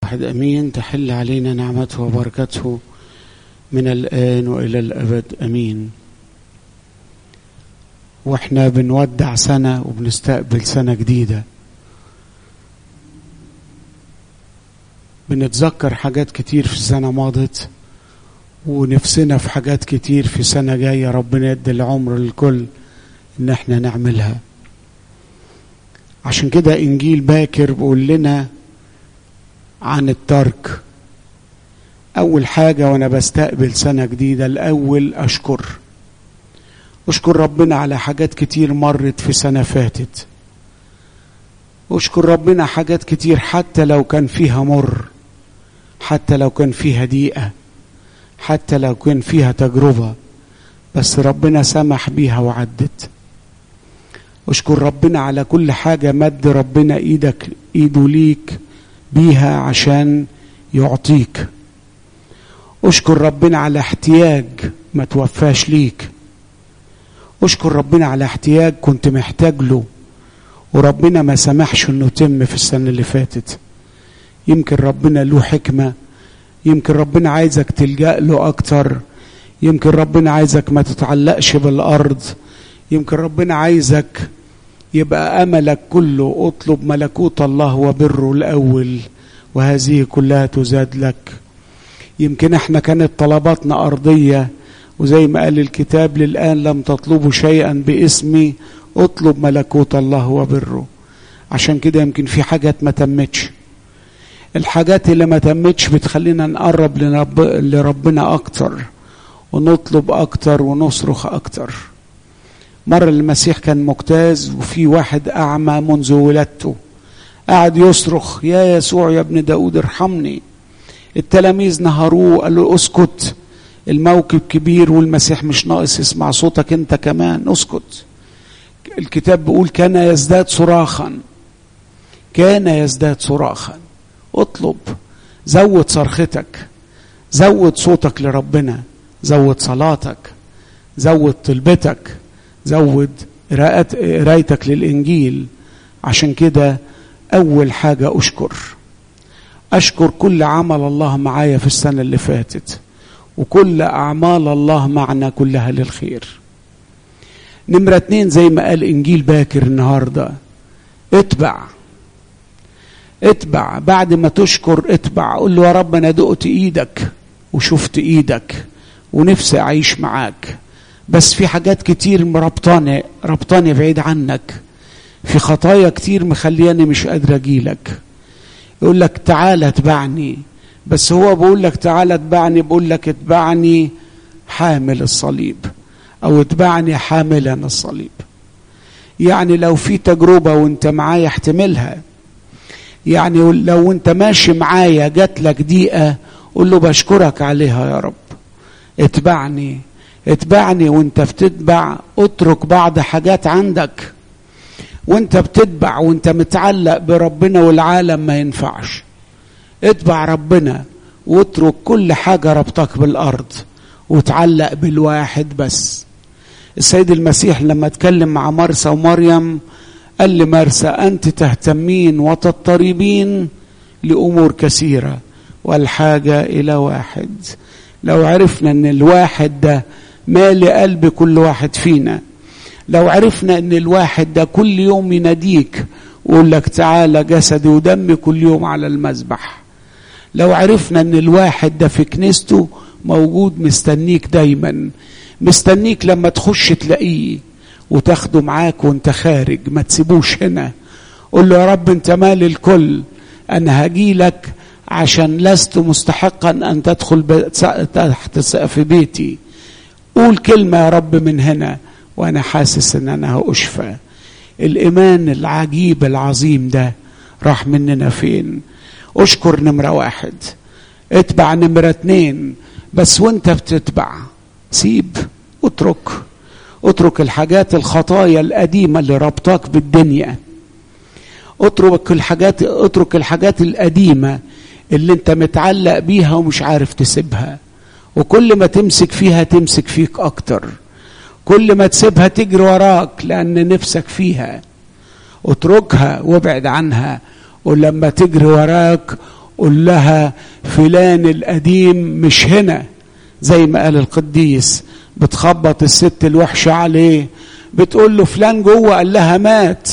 واحد امين تحل علينا نعمته وبركته من الان والى الابد امين واحنا بنودع سنه وبنستقبل سنه جديده بنتذكر حاجات كتير في سنه ماضت ونفسنا في حاجات كتير في سنه جايه ربنا يدي العمر للكل ان احنا نعملها عشان كده انجيل باكر بيقول لنا عن الترك اول حاجه وانا بستقبل سنه جديده الاول اشكر اشكر ربنا على حاجات كتير مرت في سنه فاتت اشكر ربنا حاجات كتير حتى لو كان فيها مر حتى لو كان فيها ضيقه حتى لو كان فيها تجربه بس ربنا سمح بيها وعدت اشكر ربنا على كل حاجه مد ربنا ايدك ايده ليك بيها عشان يعطيك اشكر ربنا على احتياج ما توفاش ليك اشكر ربنا على احتياج كنت محتاج له وربنا ما سمحش انه يتم في السنه اللي فاتت يمكن ربنا له حكمه يمكن ربنا عايزك تلجا له اكتر يمكن ربنا عايزك ما تتعلقش بالارض يمكن ربنا عايزك يبقى املك كله اطلب ملكوت الله وبره الاول وهذه كلها تزاد لك يمكن احنا كانت طلباتنا ارضيه وزي ما قال الكتاب للان لم تطلبوا شيئا باسمي اطلب ملكوت الله وبره عشان كده يمكن في حاجات ما تمتش الحاجات اللي ما تمتش بتخلينا نقرب لرب لربنا اكتر ونطلب اكتر ونصرخ اكتر مرة المسيح كان مجتاز وفي واحد أعمى منذ ولادته قعد يصرخ يا يسوع يا ابن داود ارحمني التلاميذ نهروه قالوا له اسكت الموكب كبير والمسيح مش ناقص يسمع صوتك انت كمان اسكت الكتاب بيقول كان يزداد صراخا كان يزداد صراخا اطلب زود صرختك زود صوتك لربنا زود صلاتك زود طلبتك زود قرايتك للانجيل عشان كده اول حاجه اشكر اشكر كل عمل الله معايا في السنه اللي فاتت وكل اعمال الله معنا كلها للخير نمرة اتنين زي ما قال انجيل باكر النهارده اتبع اتبع بعد ما تشكر اتبع قول له يا رب انا دقت ايدك وشفت ايدك ونفسي اعيش معاك بس في حاجات كتير مربطاني ربطاني بعيد عنك في خطايا كتير مخلياني مش قادر اجيلك يقول لك تعالى اتبعني بس هو بيقول لك تعالى اتبعني بيقول لك اتبعني حامل الصليب او اتبعني حاملا الصليب يعني لو في تجربه وانت معايا احتملها يعني لو انت ماشي معايا جات لك دقيقه قول له بشكرك عليها يا رب اتبعني اتبعني وانت بتتبع اترك بعض حاجات عندك وانت بتتبع وانت متعلق بربنا والعالم ما ينفعش اتبع ربنا واترك كل حاجة ربطك بالأرض وتعلق بالواحد بس السيد المسيح لما اتكلم مع مرسى ومريم قال لمرسى أنت تهتمين وتضطربين لأمور كثيرة والحاجة إلى واحد لو عرفنا أن الواحد ده مالي قلب كل واحد فينا لو عرفنا ان الواحد ده كل يوم يناديك ويقول لك تعالى جسدي ودمي كل يوم على المذبح لو عرفنا ان الواحد ده في كنيسته موجود مستنيك دايما مستنيك لما تخش تلاقيه وتاخده معاك وانت خارج ما تسيبوش هنا قول له يا رب انت مال الكل انا هجيلك عشان لست مستحقا ان تدخل تحت سقف بيتي قول كلمة يا رب من هنا وأنا حاسس إن أنا هأشفى الإيمان العجيب العظيم ده راح مننا فين أشكر نمرة واحد اتبع نمرة اتنين بس وانت بتتبع سيب اترك اترك الحاجات الخطايا القديمة اللي ربطاك بالدنيا اترك الحاجات اترك الحاجات القديمة اللي انت متعلق بيها ومش عارف تسيبها وكل ما تمسك فيها تمسك فيك اكتر كل ما تسيبها تجري وراك لان نفسك فيها اتركها وابعد عنها ولما تجري وراك قول لها فلان القديم مش هنا زي ما قال القديس بتخبط الست الوحشة عليه بتقول له فلان جوه قال لها مات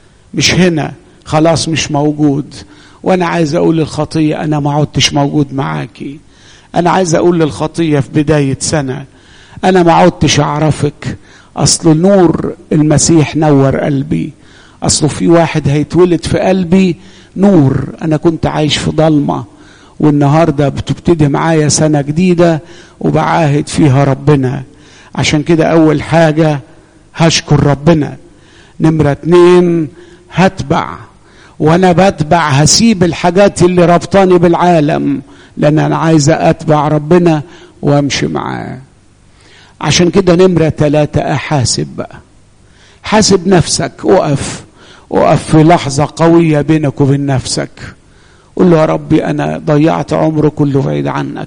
مش هنا خلاص مش موجود وانا عايز اقول للخطية انا ما عدتش موجود معاكي انا عايز اقول للخطية في بداية سنة انا ما عدتش اعرفك اصل نور المسيح نور قلبي اصله في واحد هيتولد في قلبي نور انا كنت عايش في ضلمه والنهارده بتبتدي معايا سنه جديده وبعاهد فيها ربنا عشان كده اول حاجه هشكر ربنا نمره اتنين هتبع وانا بتبع هسيب الحاجات اللي ربطاني بالعالم لان انا عايز اتبع ربنا وامشي معاه عشان كده نمره ثلاثه احاسب بقى حاسب نفسك اقف اقف في لحظة قوية بينك وبين نفسك قل له يا ربي أنا ضيعت عمري كله بعيد عنك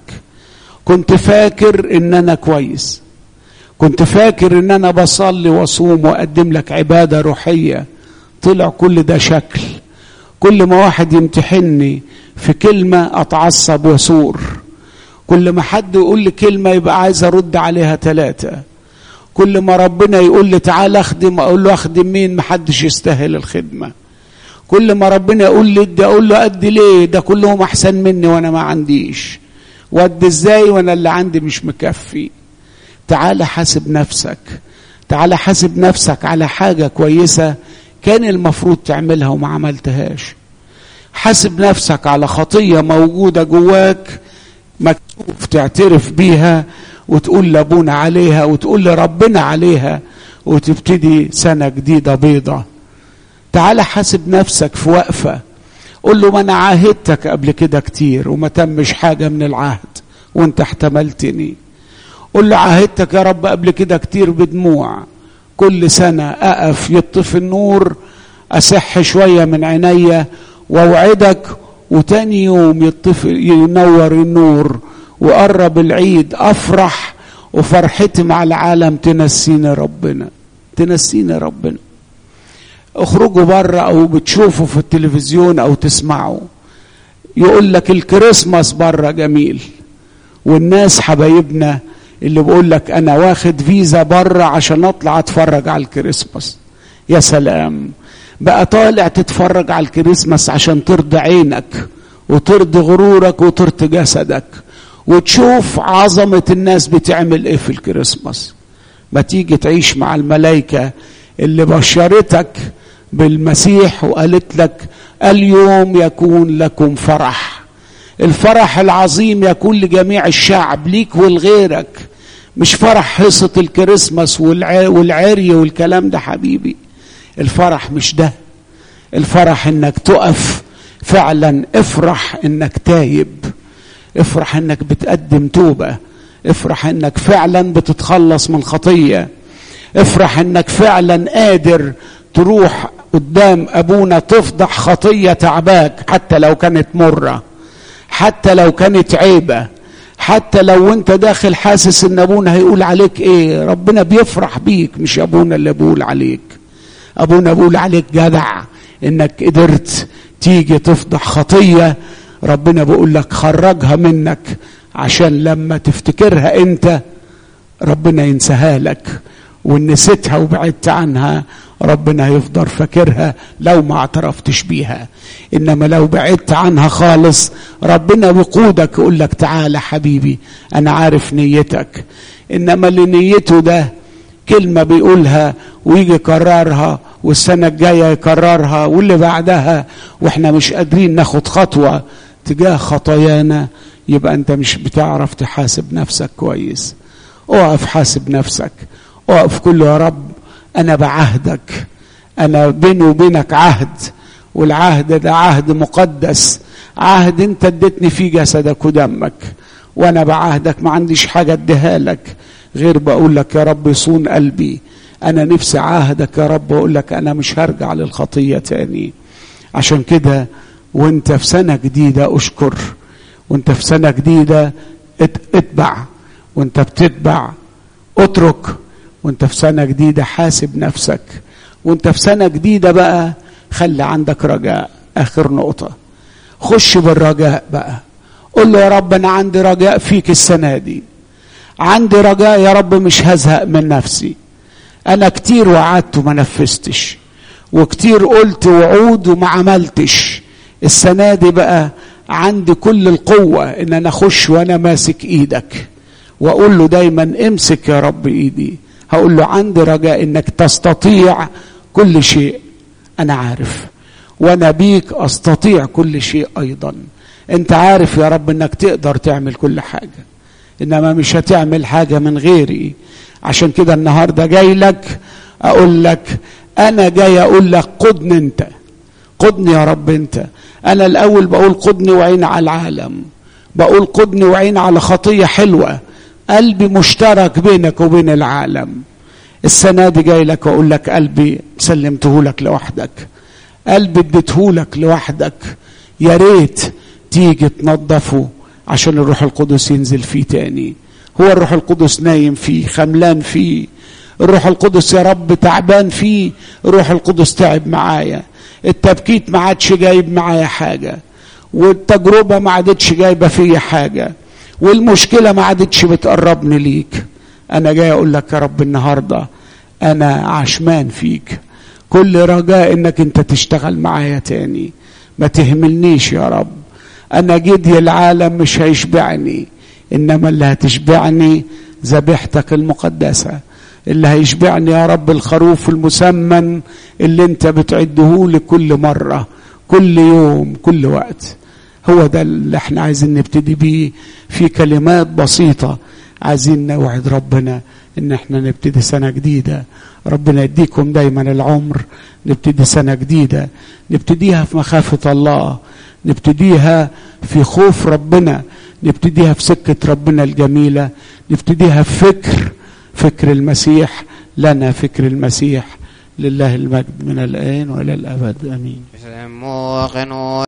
كنت فاكر إن أنا كويس كنت فاكر إن أنا بصلي وأصوم وأقدم لك عبادة روحية طلع كل ده شكل كل ما واحد يمتحني في كلمة أتعصب وأثور كل ما حد يقول لي كلمة يبقى عايز أرد عليها ثلاثة كل ما ربنا يقول لي تعال اخدم اقول له اخدم مين محدش يستاهل الخدمه كل ما ربنا يقول لي ادي اقول له ادي ليه ده كلهم احسن مني وانا ما عنديش وادي ازاي وانا اللي عندي مش مكفي تعال حاسب نفسك تعال حاسب نفسك على حاجه كويسه كان المفروض تعملها وما عملتهاش حاسب نفسك على خطيه موجوده جواك مكتوب تعترف بيها وتقول لابونا عليها وتقول لربنا عليها وتبتدي سنة جديدة بيضة تعال حاسب نفسك في وقفة قول له ما أنا عاهدتك قبل كده كتير وما تمش حاجة من العهد وانت احتملتني قول له عاهدتك يا رب قبل كده كتير بدموع كل سنة أقف يطفي النور أسح شوية من عينيا وأوعدك وتاني يوم يطفي ينور النور وقرب العيد افرح وفرحتي مع العالم تنسيني ربنا تنسيني ربنا اخرجوا بره او بتشوفوا في التلفزيون او تسمعوا يقول لك الكريسماس بره جميل والناس حبايبنا اللي بيقول لك انا واخد فيزا بره عشان اطلع اتفرج على الكريسماس يا سلام بقى طالع تتفرج على الكريسماس عشان ترضي عينك وترضي غرورك وترضي جسدك وتشوف عظمة الناس بتعمل ايه في الكريسماس ما تيجي تعيش مع الملائكة اللي بشرتك بالمسيح وقالت لك اليوم يكون لكم فرح الفرح العظيم يكون لجميع الشعب ليك ولغيرك مش فرح حصة الكريسماس والعري والكلام ده حبيبي الفرح مش ده الفرح انك تقف فعلا افرح انك تايب افرح انك بتقدم توبة افرح انك فعلا بتتخلص من خطية افرح انك فعلا قادر تروح قدام ابونا تفضح خطية تعباك حتى لو كانت مرة حتى لو كانت عيبة حتى لو انت داخل حاسس ان ابونا هيقول عليك ايه ربنا بيفرح بيك مش ابونا اللي بيقول عليك ابونا بيقول عليك جدع انك قدرت تيجي تفضح خطيه ربنا بيقول لك خرجها منك عشان لما تفتكرها انت ربنا ينساها لك وان نسيتها وبعدت عنها ربنا هيفضل فاكرها لو ما اعترفتش بيها انما لو بعدت عنها خالص ربنا بيقودك يقول لك تعالى حبيبي انا عارف نيتك انما اللي نيته ده كلمه بيقولها ويجي يكررها والسنه الجايه يكررها واللي بعدها واحنا مش قادرين ناخد خطوه تجاه خطايانا يبقى انت مش بتعرف تحاسب نفسك كويس اقف حاسب نفسك اقف كل يا رب انا بعهدك انا بيني وبينك عهد والعهد ده عهد مقدس عهد انت اديتني فيه جسدك ودمك وانا بعهدك ما عنديش حاجه اديها لك غير بقول لك يا رب صون قلبي انا نفسي عهدك يا رب اقول لك انا مش هرجع للخطيه تاني عشان كده وانت في سنه جديده اشكر وانت في سنه جديده اتبع وانت بتتبع اترك وانت في سنه جديده حاسب نفسك وانت في سنه جديده بقى خلي عندك رجاء اخر نقطه خش بالرجاء بقى قول له يا رب انا عندي رجاء فيك السنه دي عندي رجاء يا رب مش هزهق من نفسي انا كتير وعدت وما نفذتش وكتير قلت وعود وما عملتش السنه دي بقى عندي كل القوه ان انا اخش وانا ماسك ايدك واقول له دايما امسك يا رب ايدي هقول له عندي رجاء انك تستطيع كل شيء انا عارف وانا بيك استطيع كل شيء ايضا انت عارف يا رب انك تقدر تعمل كل حاجه انما مش هتعمل حاجه من غيري عشان كده النهارده جاي لك اقول لك انا جاي اقول لك قدني انت قدني يا رب انت انا الاول بقول قدني وعين على العالم بقول قدني وعين على خطيه حلوه قلبي مشترك بينك وبين العالم السنه دي جاي لك واقول لك قلبي سلمته لك لوحدك قلبي اديته لك لوحدك يا ريت تيجي تنظفه عشان الروح القدس ينزل فيه تاني هو الروح القدس نايم فيه خملان فيه الروح القدس يا رب تعبان فيه الروح القدس تعب معايا التبكيت ما عادش جايب معايا حاجه والتجربه ما عادتش جايبه فيا حاجه والمشكله ما عادتش بتقربني ليك انا جاي اقول لك يا رب النهارده انا عشمان فيك كل رجاء انك انت تشتغل معايا تاني ما تهملنيش يا رب انا جدي العالم مش هيشبعني انما اللي هتشبعني ذبيحتك المقدسه اللي هيشبعني يا رب الخروف المسمن اللي انت بتعده لي كل مره كل يوم كل وقت هو ده اللي احنا عايزين نبتدي بيه في كلمات بسيطه عايزين نوعد ربنا ان احنا نبتدي سنه جديده ربنا يديكم دايما العمر نبتدي سنه جديده نبتديها في مخافه الله نبتديها في خوف ربنا نبتديها في سكه ربنا الجميله نبتديها في فكر فكر المسيح لنا فكر المسيح لله المجد من الآن وإلى الأبد آمين